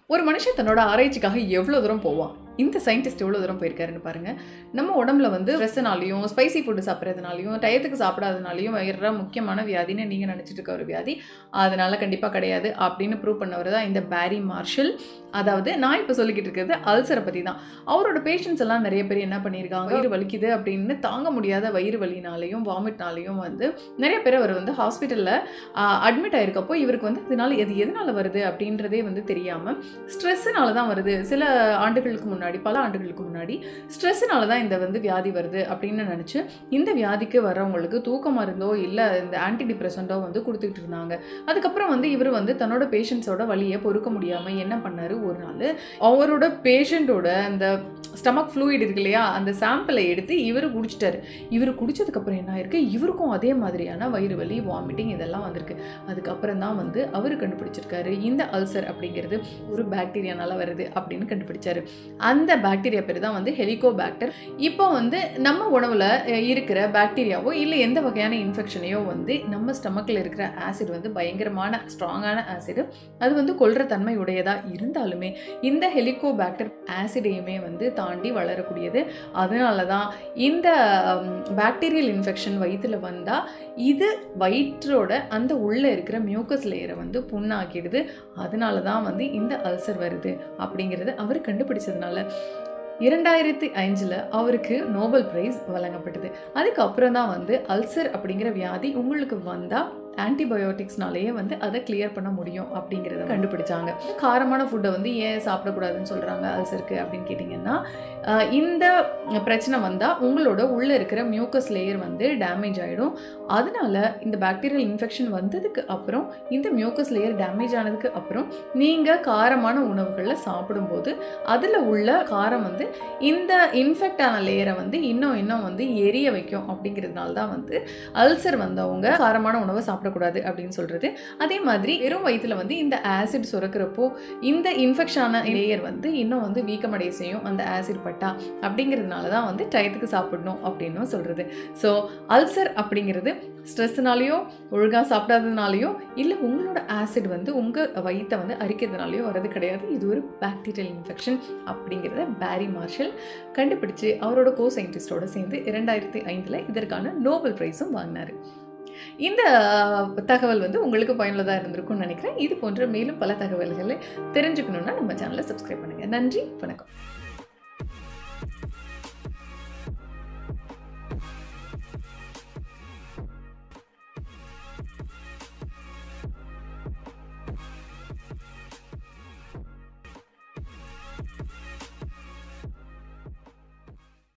ஒரு மனுஷன் தன்னோட ஆராய்ச்சிக்காக எவ்வளோ தூரம் போவான் இந்த சயின்டிஸ்ட் எவ்வளோ தூரம் போயிருக்காருன்னு பாருங்க நம்ம உடம்புல வந்து ஸ்ட்ரெஸ்ஸுனாலையும் ஸ்பைசி ஃபுட்டு சாப்பிட்றதுனாலையும் டயத்துக்கு சாப்பிடாதனாலையும் வயிறுற முக்கியமான வியாதின்னு நீங்கள் நினச்சிட்டு இருக்க ஒரு வியாதி அதனால கண்டிப்பாக கிடையாது அப்படின்னு ப்ரூவ் பண்ணவர் தான் இந்த பேரி மார்ஷல் அதாவது நான் இப்போ சொல்லிக்கிட்டு இருக்கிறது அல்சரை பற்றி தான் அவரோட பேஷண்ட்ஸ் எல்லாம் நிறைய பேர் என்ன பண்ணியிருக்காங்க வயிறு வலிக்குது அப்படின்னு தாங்க முடியாத வயிறு வலினாலையும் வாமிட்னாலையும் வந்து நிறைய பேர் அவர் வந்து ஹாஸ்பிட்டலில் அட்மிட் ஆயிருக்கப்போ இவருக்கு வந்து இதனால எது எதனால வருது அப்படின்றதே வந்து தெரியாமல் ஸ்ட்ரெஸ்ஸுனால தான் வருது சில ஆண்டுகளுக்கு முன்னாடி பல ஆண்டுகளுக்கு முன்னாடி ஸ்ட்ரெஸ்ஸுனால தான் இந்த வந்து வியாதி வருது அப்படின்னு நினச்சி இந்த வியாதிக்கு வர்றவங்களுக்கு தூக்க மருந்தோ இல்லை இந்த ஆன்டி டிப்ரெசண்டோ வந்து கொடுத்துக்கிட்டு இருந்தாங்க அதுக்கப்புறம் வந்து இவர் வந்து தன்னோட பேஷண்ட்ஸோட வலியை பொறுக்க முடியாமல் என்ன பண்ணார் ஒரு நாள் அவரோட பேஷண்ட்டோட அந்த ஸ்டமக் ஃப்ளூயிட் இருக்கு இல்லையா அந்த சாம்பிளை எடுத்து இவர் குடிச்சிட்டாரு இவர் குடிச்சதுக்கப்புறம் என்ன ஆயிருக்கு இவருக்கும் அதே மாதிரியான வயிறு வலி வாமிட்டிங் இதெல்லாம் வந்திருக்கு அதுக்கப்புறம் தான் வந்து அவர் கண்டுபிடிச்சிருக்காரு இந்த அல்சர் அப்படிங்கிறது ஒரு பாக்டீரியானால வருது அப்படின்னு கண்டுபிடிச்சாரு அந்த பாக்டீரியா பேர் தான் வந்து ஹெலிகோபாக்டர் இப்போ வந்து நம்ம உணவில் இருக்கிற பாக்டீரியாவோ இல்லை எந்த வகையான இன்ஃபெக்ஷனையோ வந்து நம்ம ஸ்டமக்கில் இருக்கிற ஆசிட் வந்து பயங்கரமான ஸ்ட்ராங்கான ஆசிட் அது வந்து கொல்ற தன்மை உடையதாக இருந்தாலுமே இந்த ஹெலிகோபாக்டர் ஆசிடையுமே வந்து தாண்டி வளரக்கூடியது அதனால தான் இந்த பாக்டீரியல் இன்ஃபெக்ஷன் வயிற்றில் வந்தால் இது வயிற்றோட அந்த உள்ளே இருக்கிற மியூக்கஸ் லேயரை வந்து புண்ணாக்கிடுது அதனால தான் வந்து இந்த அல்சர் வருது அப்படிங்கிறது அவர் கண்டுபிடிச்சதுனால இரண்டாயிரத்தி அஞ்சில் அவருக்கு நோபல் பிரைஸ் வழங்கப்பட்டது அதுக்கப்புறம் தான் வந்து அல்சர் அப்படிங்கிற வியாதி உங்களுக்கு வந்தால் ஆன்டிபயோட்டிக்ஸ்னாலேயே வந்து அதை கிளியர் பண்ண முடியும் அப்படிங்கிறத கண்டுபிடிச்சாங்க காரமான ஃபுட்டை வந்து ஏன் சாப்பிடக்கூடாதுன்னு சொல்கிறாங்க அல்சருக்கு அப்படின்னு கேட்டிங்கன்னா ஆஹ் இந்த பிரச்சனை வந்தால் உங்களோட உள்ளே இருக்கிற மியூக்கஸ் லேயர் வந்து டேமேஜ் ஆகிடும் அதனால இந்த பாக்டீரியல் இன்ஃபெக்ஷன் வந்ததுக்கு அப்புறம் இந்த மியூக்கஸ் லேயர் டேமேஜ் ஆனதுக்கு அப்புறம் நீங்கள் காரமான உணவுகளில் சாப்பிடும்போது அதில் உள்ள காரம் வந்து இந்த இன்ஃபெக்ட் ஆன லேயரை வந்து இன்னும் இன்னும் வந்து எரிய வைக்கும் அப்படிங்கிறதுனால தான் வந்து அல்சர் வந்தவங்க காரமான உணவை சாப்பிடக்கூடாது அப்படின்னு சொல்கிறது அதே மாதிரி வெறும் வயிற்றுல வந்து இந்த ஆசிட் சுரக்கிறப்போ இந்த இன்ஃபெக்ஷனான லேயர் வந்து இன்னும் வந்து வீக்கமடைய செய்யும் அந்த ஆசிட் பட்டா அப்படிங்கிறதுனால தான் வந்து டயத்துக்கு சாப்பிடணும் அப்படின்னும் சொல்கிறது ஸோ அல்சர் அப்படிங்கிறது ஸ்ட்ரெஸ்னாலேயோ ஒழுங்காக சாப்பிடாததுனாலையோ இல்லை உங்களோட ஆசிட் வந்து உங்கள் வயிற்றை வந்து அரிக்கிறதுனாலையோ வரது கிடையாது இது ஒரு பாக்டீரியல் இன்ஃபெக்ஷன் அப்படிங்கிறத பேரி மார்ஷல் கண்டுபிடிச்சு அவரோட கோ சயின்டிஸ்டோட சேர்ந்து இரண்டாயிரத்தி ஐந்தில் இதற்கான நோபல் ப்ரைஸும் வாங்கினார் இந்த தகவல் வந்து உங்களுக்கு பயனுள்ளதாக இருந்திருக்கும்னு நினைக்கிறேன் இது போன்ற மேலும் பல தகவல்களை தெரிஞ்சுக்கணுன்னா நம்ம சேனலை சப்ஸ்கிரைப் பண்ணுங்கள் நன்றி வணக்கம்